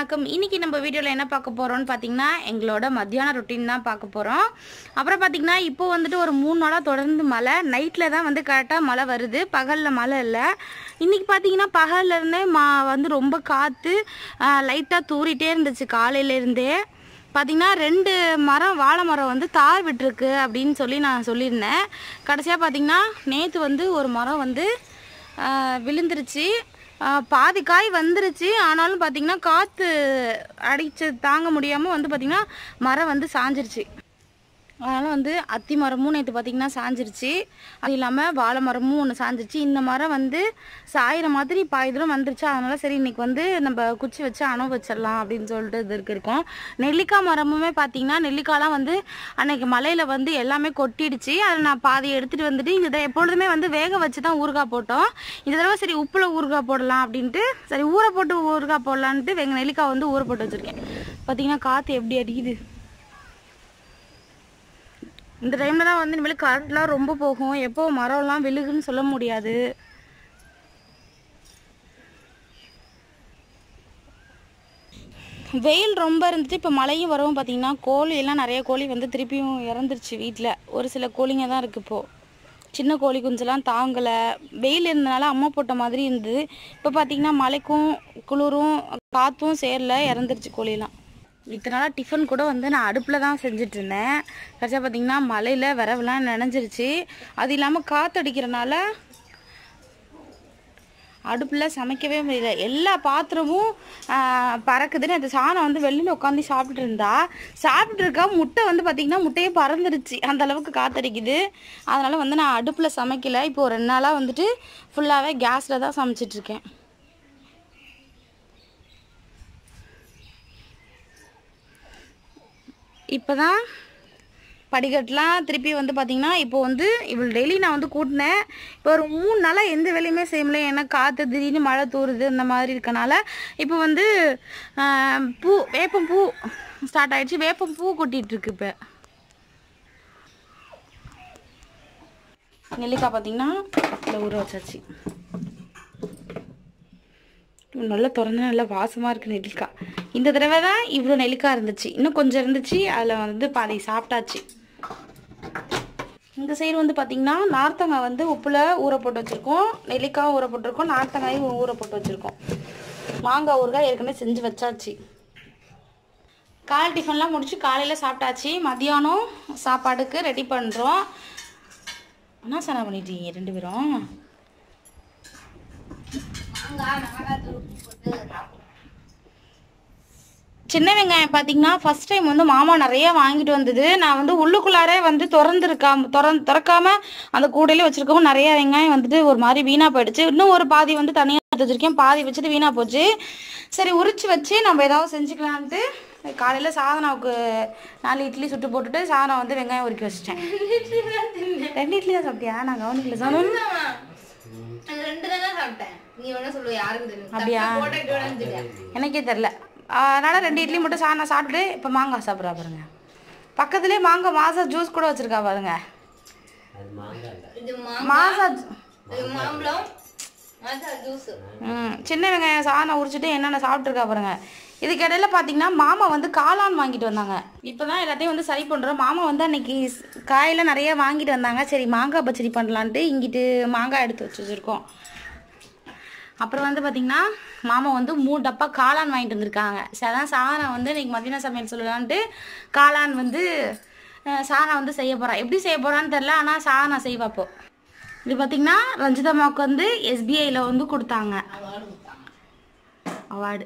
வணக்கம் இன்னைக்கு நம்ம வீடியோவில் என்ன பார்க்க போகிறோம்னு பார்த்தீங்கன்னா எங்களோட மத்தியான ரொட்டீன் தான் பார்க்க போகிறோம் அப்புறம் பார்த்தீங்கன்னா இப்போ வந்துட்டு ஒரு மூணு நாளாக தொடர்ந்து மழை நைட்டில் தான் வந்து கரெக்டாக மழை வருது பகலில் மழை இல்லை இன்னைக்கு பார்த்தீங்கன்னா பகல்ல இருந்தே மா வந்து ரொம்ப காற்று லைட்டாக தூறிட்டே இருந்துச்சு காலையிலேருந்தே பார்த்தீங்கன்னா ரெண்டு மரம் வாழை மரம் வந்து தார் விட்டுருக்கு அப்படின்னு சொல்லி நான் சொல்லியிருந்தேன் கடைசியாக பார்த்தீங்கன்னா நேற்று வந்து ஒரு மரம் வந்து ஆஹ், விழுந்துருச்சு ஆஹ், பாதி காய் வந்துருச்சு ஆனாலும் பார்த்தீங்கன்னா காற்று அடிச்சு தாங்க முடியாமல் வந்து பார்த்திங்கன்னா மரம் வந்து சாஞ்சிருச்சு அதனால் வந்து அத்தி மரமும் நேற்று பார்த்திங்கன்னா சாஞ்சிருச்சு அது இல்லாமல் வாழை மரமும் ஒன்று சாஞ்சிருச்சு இந்த மரம் வந்து சாயிற மாதிரி பாதி தூரம் வந்துருச்சு அதனால் சரி இன்னைக்கு வந்து நம்ம குச்சி வச்சு அணவு வச்சிடலாம் அப்படின்னு சொல்லிட்டு இதுக்கு இருக்கோம் நெல்லிக்காய் மரமுமே பார்த்திங்கன்னா நெல்லிக்காய்லாம் வந்து அன்னைக்கு மலையில் வந்து எல்லாமே கொட்டிடுச்சு அதை நான் பாதி எடுத்துகிட்டு வந்துட்டு இதை எப்பொழுதுமே வந்து வேக வச்சு தான் ஊறுகாய் போட்டோம் இந்த தடவை சரி உப்பில் ஊறுகாய் போடலாம் அப்படின்ட்டு சரி ஊற போட்டு ஊறுகாய் போடலான்ட்டு வெங்க நெல்லிக்காய் வந்து ஊற போட்டு வச்சுருக்கேன் பார்த்திங்கன்னா காற்று எப்படி அடிக்குது இந்த டைமில் தான் வந்து இனிமேல் கரண்ட்லாம் ரொம்ப போகும் எப்போ மரம்லாம் விழுகுன்னு சொல்ல முடியாது வெயில் ரொம்ப இருந்துட்டு இப்போ மழையும் வரவும் பார்த்தீங்கன்னா கோழி எல்லாம் நிறைய கோழி வந்து திருப்பியும் இறந்துருச்சு வீட்டில் ஒரு சில கோழிங்க தான் இருக்குது இப்போது சின்ன கோழி குஞ்செல்லாம் தாங்கலை வெயில் இருந்தனால அம்மா போட்ட மாதிரி இருந்தது இப்போ பார்த்தீங்கன்னா மழைக்கும் குளிரும் காற்றும் சேரல இறந்துருச்சு கோழியெல்லாம் இத்தனை நாளாக டிஃபன் கூட வந்து நான் அடுப்பில் தான் செஞ்சுட்டு இருந்தேன் கடைசியாக பார்த்தீங்கன்னா மழையில் விரவெல்லாம் நனைஞ்சிருச்சு அது இல்லாமல் காற்றடிக்கிறனால அடுப்பில் சமைக்கவே முடியல எல்லா பாத்திரமும் ஆஹ், பறக்குதுன்னு அந்த சாணம் வந்து வெளியில் உட்காந்து சாப்பிட்டுட்டு இருந்தா சாப்பிட்டு இருக்கா முட்டை வந்து பார்த்திங்கன்னா முட்டையே பறந்துருச்சு அந்த அளவுக்கு காத்தடிக்குது அதனால் வந்து நான் அடுப்பில் சமைக்கல இப்போ ஒரு ரெண்டு நாளாக வந்துட்டு ஃபுல்லாகவே கேஸில் தான் சமைச்சிட்டு இருக்கேன் இப்போ தான் படிக்கட்டுலாம் திருப்பி வந்து பார்த்திங்கன்னா இப்போ வந்து இவ்வளோ டெய்லி நான் வந்து கூட்டினேன் இப்போ ஒரு மூணு நாளாக எந்த வேலையுமே செய்ய முடியல ஏன்னா காற்று திடீர்னு மழை தூறுது இந்த மாதிரி இருக்கனால இப்போ வந்து ஆஹ், பூ வேப்பம் பூ ஸ்டார்ட் ஆயிடுச்சு வேப்பம் பூ கொட்டிட்டு இருக்கு இப்போ நெல்லிக்காய் பார்த்தீங்கன்னா இதில் ஊற வச்சாச்சு நல்லா திறந்து நல்லா வாசமாக இருக்குது நெல்லிக்காய் இந்த தடவை தான் இவ்வளோ நெல்லிக்காய் இருந்துச்சு இன்னும் கொஞ்சம் இருந்துச்சு அதில் வந்து பாதி சாப்பிட்டாச்சு இந்த சைடு வந்து பார்த்திங்கன்னா நார்த்தங்காய் வந்து உப்பில் ஊற போட்டு வச்சுருக்கோம் நெல்லிக்காயும் ஊற போட்டிருக்கோம் நார்த்தங்காயும் ஊற போட்டு வச்சுருக்கோம் மாங்காய் ஊறுகாய் ஏற்கனவே செஞ்சு வச்சாச்சு காலை டிஃபன்லாம் முடிச்சு காலையில் சாப்பிட்டாச்சு மதியானம் சாப்பாடுக்கு ரெடி பண்ணுறோம் என்ன சனா பண்ணிட்டீங்க ரெண்டு பேரும் சின்ன வெங்காயம் பார்த்தீங்கன்னா ஃபர்ஸ்ட் டைம் வந்து மாமா நிறைய வாங்கிட்டு வந்தது நான் வந்து உள்ளுக்குள்ளாரே வந்து திறந்துருக்காம திறந்து திறக்காம அந்த கூடையிலே வச்சிருக்கவும் நிறைய வெங்காயம் வந்துட்டு ஒரு மாதிரி வீணாக போயிடுச்சு இன்னும் ஒரு பாதி வந்து தனியாக எடுத்து வச்சிருக்கேன் பாதி வச்சுட்டு வீணாக போச்சு சரி உரிச்சு வச்சு நம்ம ஏதாவது செஞ்சுக்கலான்ட்டு காலையில் சாதனாவுக்கு நாலு இட்லி சுட்டு போட்டுட்டு சாதனம் வந்து வெங்காயம் உருக்கி வச்சிட்டேன் ரெண்டு இட்லி தான் சாப்பிட்டியா நான் கவனிக்கல சாதனம் அது ரெண்டு தானே சாப்பிட்டேன் நீ வேணா சொல்லு யாருக்கு தெரியும் அப்படியா? தப்பா போட்டுட்டு வேணாம்னு தெரியாது எனக்கே தெரில அதனால் ரெண்டு இட்லி மட்டும் சாதனம் சாப்பிட்டுட்டு இப்போ மாங்காய் சாப்பிட்றா பாருங்க பக்கத்துலேயே மாங்காய் மாசா ஜூஸ் கூட வச்சுருக்கா பாருங்க இது மாசா இது மாம்பழம் அது ஜூஸ் ம் சின்ன வெங்காயம் சாதனம் உரிச்சிட்டு என்னென்ன சாப்பிட்ருக்கா பாருங்க இதுக்கு இடையில பார்த்தீங்கன்னா மாமா வந்து காளான் வாங்கிட்டு வந்தாங்க இப்போ தான் எல்லாத்தையும் வந்து சரி பண்ணுறோம் மாமா வந்து அன்னைக்கு ஸ்- காயெல்லாம் நிறைய வாங்கிட்டு வந்தாங்க சரி மாங்காய் பச்சடி பண்ணலான்ட்டு இங்கிட்டு மாங்காய் எடுத்து வச்சு வச்சுருக்கோம் அப்புறம் வந்து பார்த்தீங்கன்னா மாமா வந்து மூணு டப்பா காளான் வாங்கிட்டு வந்திருக்காங்க சரி அதான் சாதனம் வந்து இன்னைக்கு மதியான சமையல் சொல்லலான்ட்டு காளான் வந்து அஹ், சாதனம் வந்து செய்ய போகிறா எப்படி செய்ய போகிறான்னு தெரில ஆனால் சாதனம் செய்வா அப்போ இது பார்த்தீங்கன்னா ரஞ்சிதம்மாவுக்கு வந்து எஸ்பிஐயில் வந்து கொடுத்தாங்க அவார்டு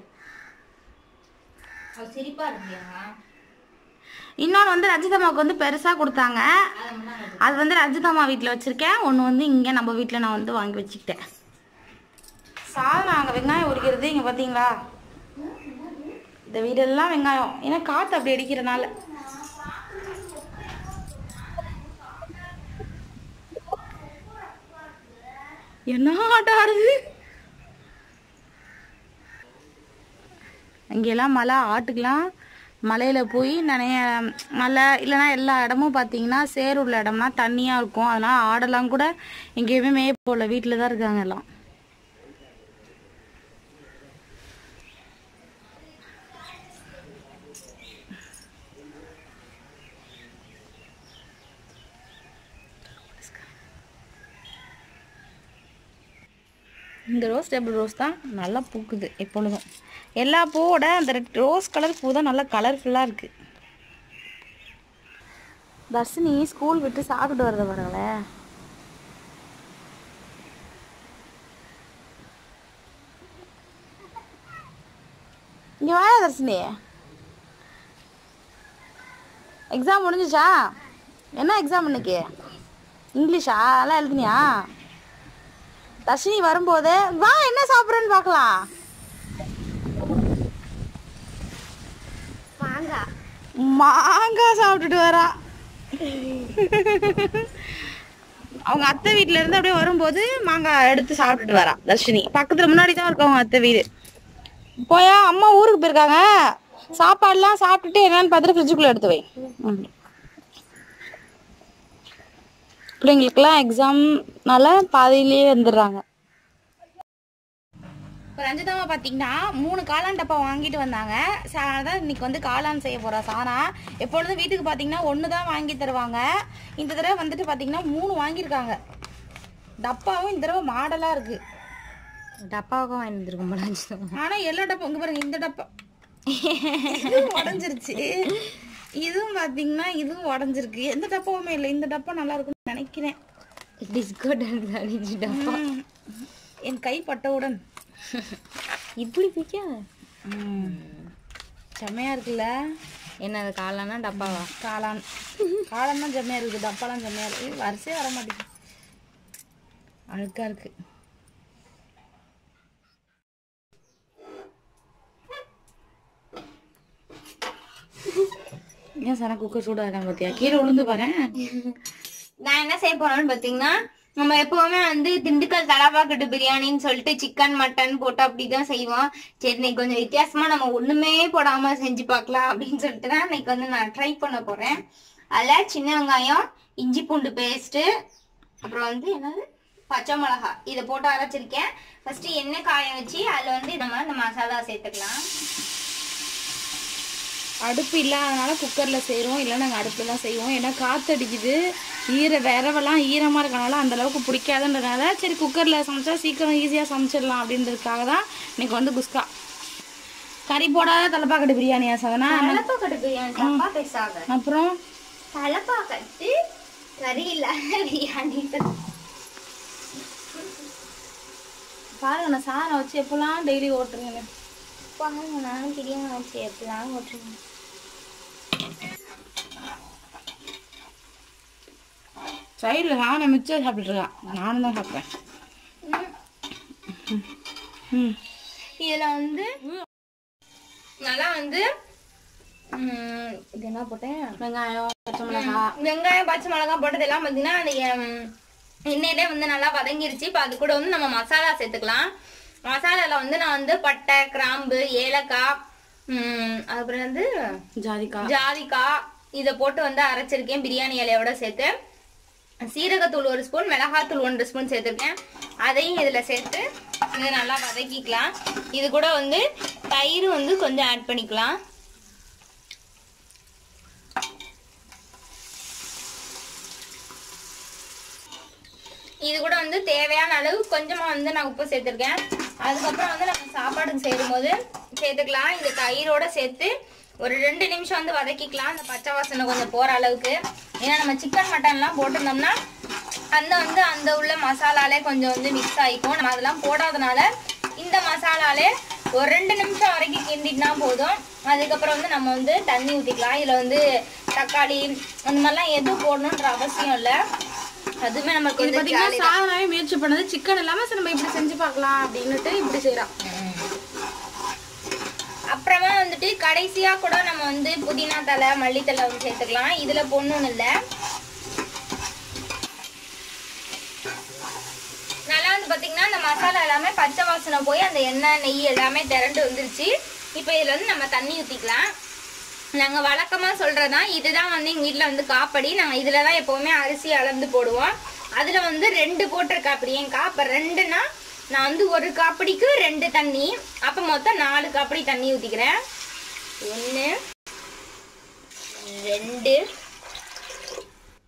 அது சிரிப்பா இருக்கியா இன்னொன்று வந்து ரஞ்சிதம்மாவுக்கு வந்து பெருசாக கொடுத்தாங்க அது வந்து ரஞ்சிதம்மா வீட்டில் வச்சுருக்கேன் ஒன்று வந்து இங்கே நம்ம வீட்டில் நான் வந்து வாங்கி வச்சுக்கிட்டேன் சாதனம் அங்கே வெங்காயம் உரிக்கிறது இங்கே பார்த்தீங்களா இந்த வீடெல்லாம் வெங்காயம் ஏன்னா காற்று அப்படி அடிக்கிறனால என்ன ஆட்டம் ஆடுது இங்கெல்லாம் மழை ஆட்டுக்கெல்லாம் மலையில் போய் நிறைய மலை இல்லைன்னா எல்லா இடமும் பார்த்தீங்கன்னா சேர் உள்ள இடம்னா தண்ணியாக இருக்கும் அதனால் ஆடெல்லாம் கூட எங்கேயுமே மேய போகல வீட்டில் தான் இருக்காங்க எல்லாம் இந்த ரோஸ் டேபிள் ரோஸ் தான் நல்லா பூக்குது எப்பொழுதும் எல்லா பூவோட அந்த ரெட் ரோஸ் கலர் பூ தான் நல்லா கலர்ஃபுல்லாக இருக்குது தர்ஷினி ஸ்கூல் விட்டு சாப்பிட்டுட்டு வரத பாருங்களே இங்கே வா தர்ஷினி எக்ஸாம் முடிஞ்சுச்சா என்ன எக்ஸாம் இன்னைக்கு இங்கிலீஷா எல்லாம் எழுதுனியா தர்ஷினி வரும்போது வா என்ன சாப்பிட்றேன்னு பார்க்கலாம் மாங்காய் மாங்காய் சாப்பிட்டுட்டு வரா அவங்க அத்தை வீட்ல இருந்து அப்படியே வரும்போது மாங்காய் எடுத்து சாப்பிட்டுட்டு வரா தர்ஷினி பக்கத்துல முன்னாடி தான் இருக்கு அவங்க அத்தை வீடு போயா அம்மா ஊருக்கு போயிருக்காங்க சாப்பாடுலாம் சாப்பிட்டுட்டு என்னன்னு பார்த்துட்டு ஃப்ரிட்ஜுக்குள்ள எடுத்து வை ம். பிள்ளைங்களுக்குலாம் எக்ஸாம்னால பாதியிலேயே வந்துடுறாங்க இப்போ ரஞ்சிதாமா பார்த்தீங்கன்னா மூணு காளான் டப்பா வாங்கிட்டு வந்தாங்க சா- அதான் இன்னைக்கு வந்து காளான் செய்ய போறா சானா எப்பொழுதும் வீட்டுக்கு பார்த்தீங்கன்னா ஒன்று தான் வாங்கி தருவாங்க இந்த தடவை வந்துட்டு பார்த்தீங்கன்னா மூணு வாங்கியிருக்காங்க டப்பாவும் இந்த தடவை மாடலாக இருக்கு டப்பாவுக்கும் வாங்கி வந்துருக்க முடியாது ஆனால் எல்லா டப்பா இங்கே பாருங்க இந்த டப்பா இதுவும் உடஞ்சிருச்சு இதுவும் பார்த்தீங்கன்னா இதுவும் உடஞ்சிருக்கு எந்த டப்பாவுமே இல்லை இந்த டப்பா நல்லா இருக்குன்னு நினைக்கிறேன் டிஸ்கோ டான்ஸ் டப்பா ம். என் கை பட்டவுடன் இப்படி பிடிக்க செம்மையா இருக்குல்ல என்னது காலைனா டப்பாவா காளான் காளான் தான் செம்மையா இருக்கு டப்பாலாம் செம்மையா இருக்கு வரிசையே வர மாட்டேங்குது அழுக்கா இருக்கு ஏன் சன குக்கர் சூடா இருக்காங்க பாத்தியா கீழே விழுந்து பாரு நான் என்ன செய்ய போறேன்னு பாத்தீங்கன்னா நம்ம எப்பவுமே வந்து திண்டுக்கல் தலப்பாக்கட்டு பிரியாணின்னு சொல்லிட்டு சிக்கன் மட்டன் போட்டு அப்படிதான் செய்வோம் சரி இன்னைக்கு கொஞ்சம் வித்தியாசமா நம்ம ஒண்ணுமே போடாம செஞ்சு பார்க்கலாம் அப்படின்னு சொல்லிட்டு தான் இன்னைக்கு வந்து நான் ட்ரை பண்ண போறேன் அதுல சின்ன வெங்காயம் இஞ்சி பூண்டு பேஸ்ட் அப்புறம் வந்து என்னது பச்சை மிளகா இதை போட்டு அரைச்சிருக்கேன் ஃபர்ஸ்ட் எண்ணெய் காய வச்சு அதுல வந்து நம்ம இந்த மசாலா சேர்த்துக்கலாம் அடுப்பு இல்லாதனால குக்கர்ல செய்றோம் இல்லை நாங்கள் அடுப்புல தான் செய்வோம் ஏன்னா காத்து அடிக்குது ஈர விரவெல்லாம் ஈரமா இருக்கனால அந்த அளவுக்கு பிடிக்காதுன்றனால சரி குக்கர்ல சமைச்சா சீக்கிரம் ஈஸியா சமைச்சிடலாம் அப்படின்றதுக்காக தான் இன்னைக்கு வந்து குஸ்கா கறி போடாத தலைப்பாக்கட்டு பிரியாணியா சதனா தலப்பாக்கட்டு பிரியாணி தப்பா பேசாத அப்புறம் தலப்பாக்கட்டு கறி இல்லாத பிரியாணி பாருங்க நான் சாரை வச்சு எப்பெல்லாம் டெய்லி ஓட்டுறீங்கன்னு பாருங்க நானும் பிரியாணி வச்சு எப்படிலாம் ஓட்டுறேன் சைடில் சாணம் மிச்சம் சாப்பிட்டுருக்கான் நானும் தான் சாப்பிட்றேன் ம் இதுல வந்து நல்லா வந்து ம், இது என்ன போட்டேன் வெங்காயம் பச்சை மிளகாய் வெங்காயம் பச்சை மிளகாய் போட்டதெல்லாம் பார்த்தீங்கன்னா அந்த எம், எண்ணெயிலே வந்து நல்லா வதங்கிருச்சு இப்போ அது கூட வந்து நம்ம மசாலா சேர்த்துக்கலாம் மசாலால வந்து நான் வந்து பட்டை கிராம்பு ஏலக்காய் ம், அப்புறம் வந்து ஜாதிக்காய் ஜாதிக்காய் இதை போட்டு வந்து அரைச்சிருக்கேன் பிரியாணி இலையோட சேர்த்து சீரகத்தூள் ஒரு ஸ்பூன் மிளகாத்தூள் ஒன்று ஸ்பூன் சேர்த்துருக்கேன் அதையும் இதில் சேர்த்து இது நல்லா வதக்கிக்கலாம் இது கூட வந்து தயிர் வந்து கொஞ்சம் ஆட் பண்ணிக்கலாம் இது கூட வந்து தேவையான அளவு கொஞ்சமா வந்து நான் உப்பு சேர்த்துருக்கேன் அதுக்கப்புறம் வந்து நம்ம சாப்பாடுக்கு சேரும்போது சேர்த்துக்கலாம் இது தயிரோட சேர்த்து ஒரு ரெண்டு நிமிஷம் வந்து வதக்கிக்கலாம் அந்த பச்சை வாசனை கொஞ்சம் போற அளவுக்கு ஏன்னா நம்ம சிக்கன் மட்டன்லாம் போட்டிருந்தோம்னா அந்த வந்து அந்த உள்ள மசாலாலே கொஞ்சம் வந்து மிக்ஸ் ஆகிக்கும் நம்ம அதெல்லாம் போடாதனால இந்த மசாலாலே ஒரு ரெண்டு நிமிஷம் வரைக்கும் கிண்டினா போதும் அதுக்கப்புறம் வந்து நம்ம வந்து தண்ணி ஊற்றிக்கலாம் இதில் வந்து தக்காளி அந்த மாதிரிலாம் எதுவும் போடணுன்ற அவசியம் இல்லை அதுவுமே நமக்கு இது வந்து பார்த்தீங்கன்னா சாதனாவே முயற்சி பண்ணது சிக்கன் இல்லாமல் சரி நம்ம இப்படி செஞ்சு பார்க்கலாம் அப்படின்னுட்டு இப்படி செய்கிறான் அப்புறமா வந்துட்டு கடைசியா கூட நம்ம வந்து புதினா தலை மல்லித்தலை வந்து சேர்த்துக்கலாம் இதுல பொண்ணுன்னு இல்ல நல்லா வந்து பாத்தீங்கன்னா இந்த மசாலா எல்லாமே பச்சை வாசனை போய் அந்த எண்ணெய் நெய் எல்லாமே திரண்டு வந்துருச்சு இப்போ இதுல வந்து நம்ம தண்ணி ஊத்திக்கலாம் நாங்க வழக்கமா சொல்றதுதான் இதுதான் வந்து எங்க வீட்ல வந்து காப்படி நாங்க இதுல தான் எப்பவுமே அரிசி அளந்து போடுவோம் அதுல வந்து ரெண்டு போட்டிருக்கா அப்படி என் காப்ப ரெண்டுனா நான் வந்து ஒரு காப்படிக்கு ரெண்டு தண்ணி அப்ப மொத்தம் நாலு காப்படி தண்ணி ஊத்திக்கிறேன் ஒன்று ரெண்டு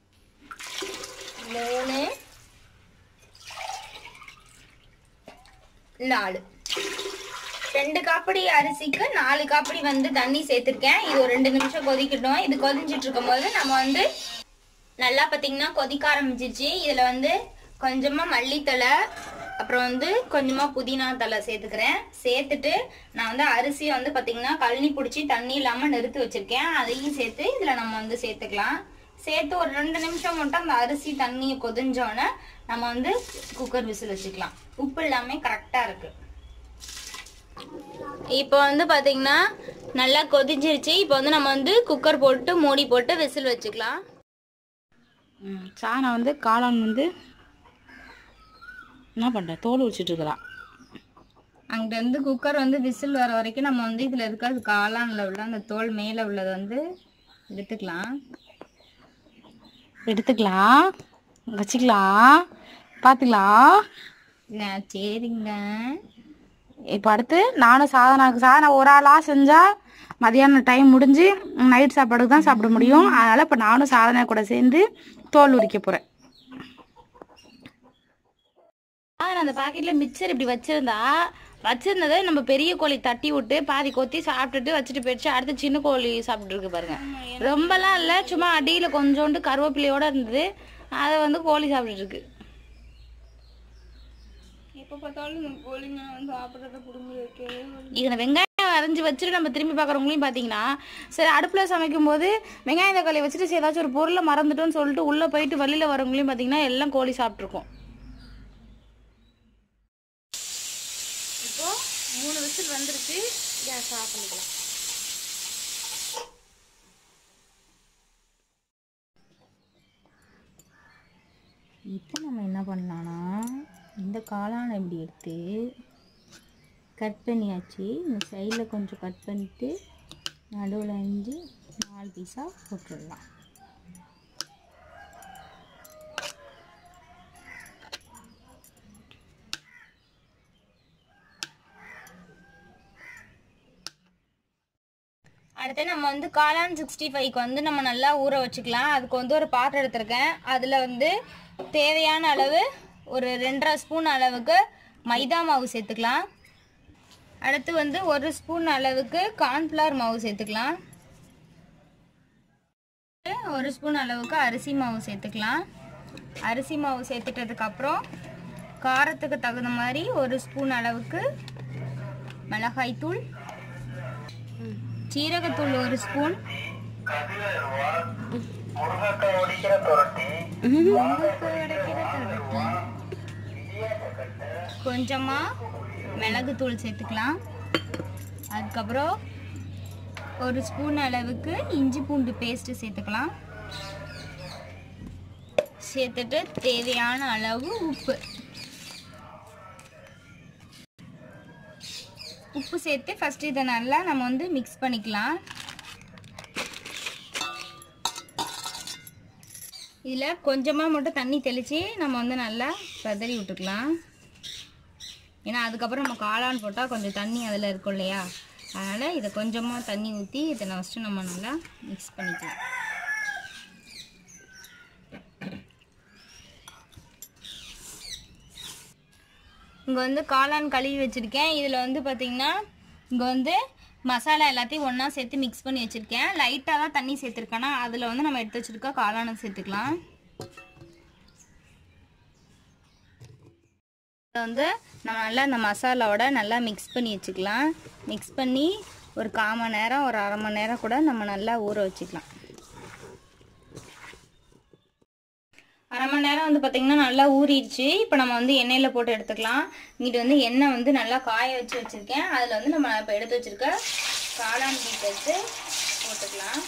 மூணு நாலு ரெண்டு காப்படி அரிசிக்கு நாலு காப்படி வந்து தண்ணி சேர்த்துருக்கேன் இது ஒரு ரெண்டு நிமிஷம் கொதிக்கட்டும் இது கொதிச்சிட்டு இருக்கும் போது நம்ம வந்து நல்லா பார்த்தீங்கன்னா கொதிக்க ஆரம்பிச்சிருச்சு இதில் வந்து கொஞ்சமாக மல்லித்தழை அப்புறம் வந்து கொஞ்சமாக புதினா தழை சேர்த்துக்கிறேன் சேர்த்துட்டு நான் வந்து அரிசியை வந்து பார்த்தீங்கன்னா கழனி பிடிச்சி தண்ணி இல்லாமல் நிறுத்தி வச்சிருக்கேன் அதையும் சேர்த்து இதில் நம்ம வந்து சேர்த்துக்கலாம் சேர்த்து ஒரு ரெண்டு நிமிஷம் மட்டும் அந்த அரிசி தண்ணியை கொதிஞ்சோன்னே நம்ம வந்து குக்கர் விசில் வச்சுக்கலாம் உப்பு எல்லாமே கரெக்டாக இருக்குது இப்போ வந்து பாத்தீங்கன்னா நல்லா கொதிச்சிருச்சு இப்போ வந்து நம்ம வந்து குக்கர் போட்டு மூடி போட்டு விசில் வச்சுக்கலாம் ம், சாணம் வந்து காளான் வந்து என்ன பண்ணுற தோல் உரிச்சிட்டு இருக்கிறா அங்கிட்ட இருந்து குக்கர் வந்து விசில் வர வரைக்கும் நம்ம வந்து இதுல இருக்கிறது காளான்ல உள்ள அந்த தோல் மேல உள்ளதை வந்து எடுத்துக்கலாம் எடுத்துக்கலாம் வச்சுக்கலாம் பார்த்துக்கலாம் ஆ, சரிங்க இப்போ அடுத்து நானும் சாதனாக்கு சாதனை ஒரு ஆளாக செஞ்சால் மதியானம் டைம் முடிஞ்சு நைட் சாப்பாடுக்கு தான் சாப்பிட முடியும் அதனால் இப்போ நானும் சாதனை கூட சேர்ந்து தோல் உரிக்க போகிறேன் நான் அந்த பாக்கெட்டில் மிக்சர் இப்படி வச்சுருந்தா வச்சிருந்ததை நம்ம பெரிய கோழி தட்டி விட்டு பாதி கொத்தி சாப்பிட்டுட்டு வச்சுட்டு போயிடுச்சு அடுத்து சின்ன கோழி சாப்பிட்டு இருக்கு பாருங்க ரொம்பலாம் இல்லை சும்மா அடியில் கொஞ்சோண்டு கருவேப்பிலையோட இருந்தது அதை வந்து கோழி சாப்பிட்டுட்டு இருக்கு எப்போ பார்த்தாலும் கோழிங்க வந்து சாப்பிட்றத புடுங்கி வைக்கவே இதில் வெங்காயம் அரைஞ்சி வச்சுட்டு நம்ம திரும்பி பார்க்குறவங்களையும் பார்த்தீங்கன்னா சரி அடுப்பில் சமைக்கும் போது வெங்காயம் தக்காளி வச்சுட்டு சரி ஏதாச்சும் ஒரு பொருளை மறந்துட்டோம்னு சொல்லிட்டு உள்ளே போயிட்டு வெளியில் வரவங்களையும் பார்த்தீங்கன்னா எல்லாம் கோழி சாப்பிட்ருக்கோம் இப்போ மூணு விசில் வந்துருச்சு கேஸ் ஆஃப் பண்ணிக்கலாம் இப்போ நம்ம என்ன பண்ணலாம்னா இந்த காளானை இப்படி எடுத்து கட் பண்ணியாச்சு இந்த சைடில் கொஞ்சம் கட் பண்ணிட்டு நடுவில் அஞ்சு நாலு பீஸாக போட்டுடலாம் அடுத்து நம்ம வந்து காளான் சிக்ஸ்டி ஃபைவ்க்கு வந்து நம்ம நல்லா ஊற வச்சுக்கலாம் அதுக்கு வந்து ஒரு பாத்திரம் எடுத்திருக்கேன் அதில் வந்து தேவையான அளவு ஒரு ரெண்டரை ஸ்பூன் அளவுக்கு மைதா மாவு சேர்த்துக்கலாம் அடுத்து வந்து ஒரு ஸ்பூன் அளவுக்கு கார்ன்ஃப்ளவர் மாவு சேர்த்துக்கலாம் ஒரு ஸ்பூன் அளவுக்கு அரிசி மாவு சேர்த்துக்கலாம் அரிசி மாவு சேர்த்துட்டதுக்கப்புறம் காரத்துக்கு தகுந்த மாதிரி ஒரு ஸ்பூன் அளவுக்கு மிளகாய்த்தூள் சீரகத்தூள் ஒரு ஸ்பூன் கொஞ்சமா மிளகுத்தூள் சேர்த்துக்கலாம் அதுக்கப்புறம் ஒரு ஸ்பூன் அளவுக்கு இஞ்சி பூண்டு பேஸ்ட் சேர்த்துக்கலாம் சேர்த்துட்டு தேவையான அளவு உப்பு உப்பு சேர்த்து ஃபஸ்ட்டு இதை நல்லா நம்ம வந்து மிக்ஸ் பண்ணிக்கலாம் இதில் கொஞ்சமாக மட்டும் தண்ணி தெளித்து நம்ம வந்து நல்லா பதறி விட்டுக்கலாம் ஏன்னா அதுக்கப்புறம் நம்ம காளான் போட்டால் கொஞ்சம் தண்ணி அதில் இருக்கும் இல்லையா அதனால் இதை கொஞ்சமாக தண்ணி ஊற்றி இதை ஃபஸ்ட்டு நம்ம நல்லா மிக்ஸ் பண்ணிக்கலாம் இங்கே வந்து காளான் கழுவி வச்சுருக்கேன் இதில் வந்து பார்த்திங்கன்னா இங்கே வந்து மசாலா எல்லாத்தையும் ஒன்றா சேர்த்து மிக்ஸ் பண்ணி வச்சுருக்கேன் லைட்டாக தான் தண்ணி சேர்த்துருக்கேன்னா அதில் வந்து நம்ம எடுத்து வச்சுருக்க காளானை சேர்த்துக்கலாம் இதை வந்து நம்ம நல்லா இந்த மசாலாவோட நல்லா மிக்ஸ் பண்ணி வச்சுக்கலாம் மிக்ஸ் பண்ணி ஒரு கால் மணி நேரம் ஒரு அரை மணி நேரம் கூட நம்ம நல்லா ஊற வச்சுக்கலாம் அரை மணி நேரம் வந்து பார்த்திங்கன்னா நல்லா ஊறிடுச்சு இப்போ நம்ம வந்து எண்ணெயில் போட்டு எடுத்துக்கலாம் இங்கிட்டு வந்து எண்ணெய் வந்து நல்லா காய வச்சு வச்சுருக்கேன் அதில் வந்து நம்ம இப்போ எடுத்து வச்சுருக்க காளான் பீஸ் எடுத்து போட்டுக்கலாம்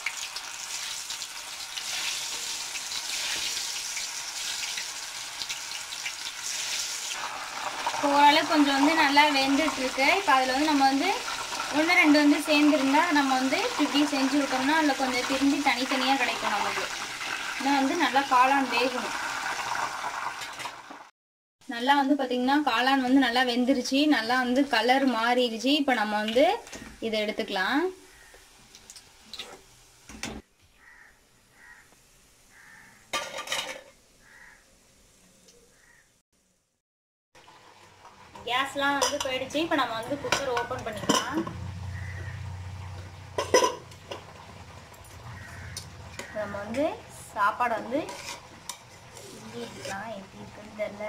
இப்போ ஓரளவு கொஞ்சம் வந்து நல்லா வெந்துட்டு இருக்கு இப்போ அதில் வந்து நம்ம வந்து ஒன்று ரெண்டு வந்து சேர்ந்துருந்தா நம்ம வந்து இப்படி செஞ்சு விட்டோம்னா அதில் கொஞ்சம் பிரிஞ்சு தனித்தனியாக கிடைக்கும் நமக்கு இன்னும் வந்து நல்லா காளான் வேகணும் நல்லா வந்து பார்த்தீங்கன்னா காளான் வந்து நல்லா வெந்துருச்சு நல்லா வந்து கலர் மாறிடுச்சு இப்போ நம்ம வந்து இதை எடுத்துக்கலாம் கேஸ்லாம் வந்து போயிடுச்சு இப்போ நம்ம வந்து குக்கர் ஓப்பன் பண்ணிக்கலாம் நம்ம வந்து சாப்பாடு வந்து இங்கே இருக்கலாம் எப்படி இருக்குன்னு தெரியல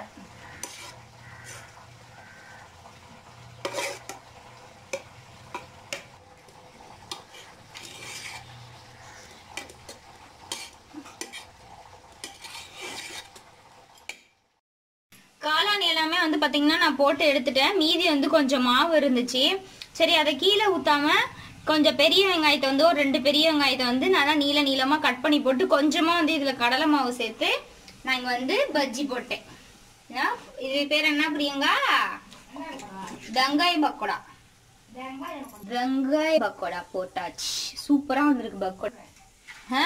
காளான் எல்லாமே வந்து பாத்தீங்கன்னா நான் போட்டு எடுத்துட்டேன் மீதி வந்து கொஞ்சம் மாவு இருந்துச்சு சரி அதை கீழே ஊத்தாம கொஞ்சம் பெரிய வெங்காயத்தை வந்து ஒரு ரெண்டு பெரிய வெங்காயத்தை வந்து நல்லா நீள நீளமா கட் பண்ணி போட்டு கொஞ்சமா வந்து இதுல கடலை மாவு சேர்த்து நான் இங்க வந்து பஜ்ஜி போட்டேன் என்ன? இது பேர் என்ன பிரியங்கா வெங்காய பக்கோடா வெங்காய பக்கோடா போட்டாச்சு சூப்பரா வந்திருக்கு பக்கோடா ஆ?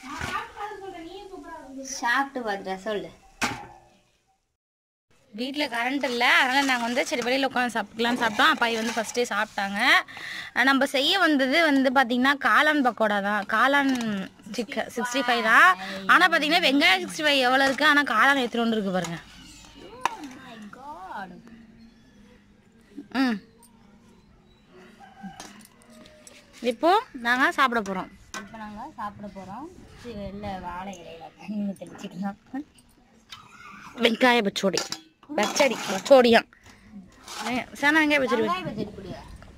சாப்பிட்டு பார்த்துட்டா சொல்லு வீட்டில் கரண்ட் இல்லை அதனால் நாங்கள் வந்து சரி வெளியில் உட்காந்து சாப்பிட்டுக்கலாம்னு சாப்பிட்டோம் அப்பாய் வந்து ஃபஸ்ட்டே சாப்பிட்டாங்க அஹ் நம்ம செய்ய வந்தது வந்து பார்த்திங்கன்னா காளான் பக்கோடா தான் காளான் சிக்க சிக்ஸ்டி ஃபைவ் தான் ஆனால் பார்த்தீங்கன்னா வெங்காயம் சிக்ஸ்டி ஃபைவ் எவ்வளோ இருக்குது ஆனால் காளான் எத்தனை ஒன்று இருக்குது பாருங்க ம் இப்போ நாங்கள் சாப்பிட போகிறோம் இப்போ நாங்கள் சாப்பிட போகிறோம் வெளில வாழை இலையில தண்ணி தெளிச்சுக்கலாம் வெங்காய பச்சோடி பச்சடி பச்சோடியாம் சேனா வெங்காய பச்சடி வெங்காய பச்சடி குடியா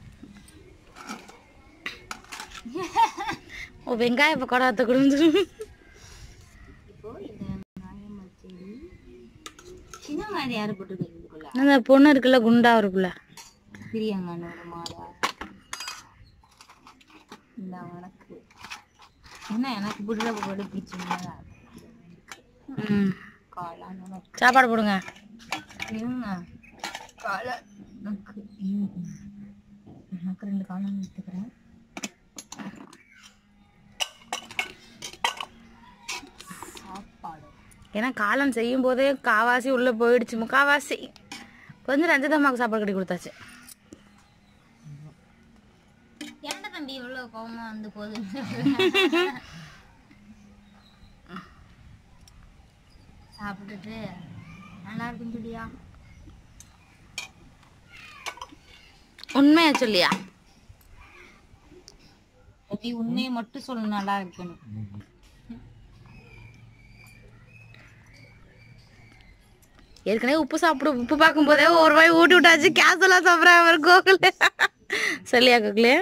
ஓ வெங்காய பக்கோடாத்த கொடுந்து இப்போ இந்த வெங்காயம் பச்சடி சின்ன வெங்காயம் யார் போட்டுருக்கீங்க இதுக்குள்ள அந்த பொண்ணு இருக்குல்ல குண்டா இருக்குல்ல பிரியாங்கன்னு ஒரு மாலை இந்த உனக்கு என்ன எனக்கு பிடிச்ச போட்டு பிடிச்சிங்க ம் காளான் உனக்கு சாப்பாடு போடுங்க இருங்க காளான் எனக்கு ம். எனக்கு ரெண்டு காளான் எடுத்துக்கிறேன் சாப்பாடு ஏன்னா காளான் செய்யும் போதே காவாசி உள்ள போயிடுச்சு முக்காவாசி கொஞ்சம் ரஞ்சிதம்மாவுக்கு சாப்பாடு கட்டி கொடுத்தாச்சு ஏன்டா தம்பி இவ்வளோ கோவமா வந்து போகுது சாப்பிட்டுட்டு நல்லா இருக்கும் சொல்லியா உண்மையா சொல்லியா தம்பி உண்மையை மட்டும் சொல்லணும் நல்லா இருக்கணும் ஏற்கனவே உப்பு சாப்பிடு உப்பு பார்க்கும் போதே ஒரு வாய் ஊட்டி விட்டாச்சு கேசலாம் சாப்பிட்றேன் அவர் கோகுல் சொல்லியா கோகுலே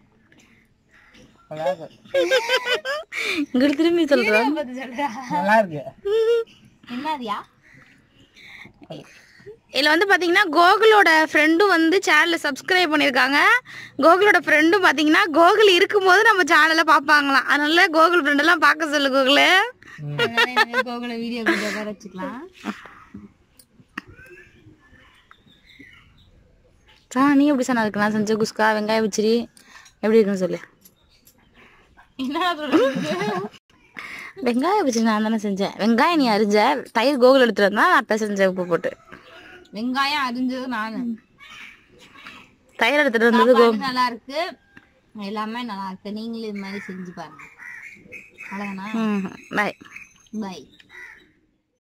இங்கிட்டு திரும்பி சொல்றோம் நல்லா இருக்கு என்னதியா இதில் வந்து பார்த்தீங்கன்னா கோகுலோட ஃப்ரெண்டும் வந்து சேனலை சப்ஸ்கிரைப் பண்ணியிருக்காங்க கோகுலோட ஃப்ரெண்டும் பார்த்தீங்கன்னா கோகுல் இருக்கும்போது நம்ம சேனலை பார்ப்பாங்களாம் அதனால கோகுல் ஃப்ரெண்டெல்லாம் பார்க்க சொல்லு கோகுலு கோகுல வீடியோ வீடியோ வேற வச்சுக்கலாம் சா நீ எப்படி சொன்னா இருக்கு நான் செஞ்ச குஸ்கா வெங்காய பச்சடி எப்படி இருக்குன்னு சொல்லு என்ன சொல்றது வெங்காய பச்சடி நான் தானே செஞ்சேன் வெங்காயம் நீ அரிஞ்ச தயிர் கோகுல் எடுத்துட்டு வந்தா நான் அத்தை செஞ்சேன் உப்பு போட்டு வெங்காயம் அரிஞ்சது நானு தயிர் எடுத்துட்டு வந்தது கோ சாப்பாடு நல்லா இருக்கு எல்லாமே நல்லா இருக்கு நீங்களும் இது மாதிரி செஞ்சு பாருங்க அவ்வளோதானா ம் பாய் பை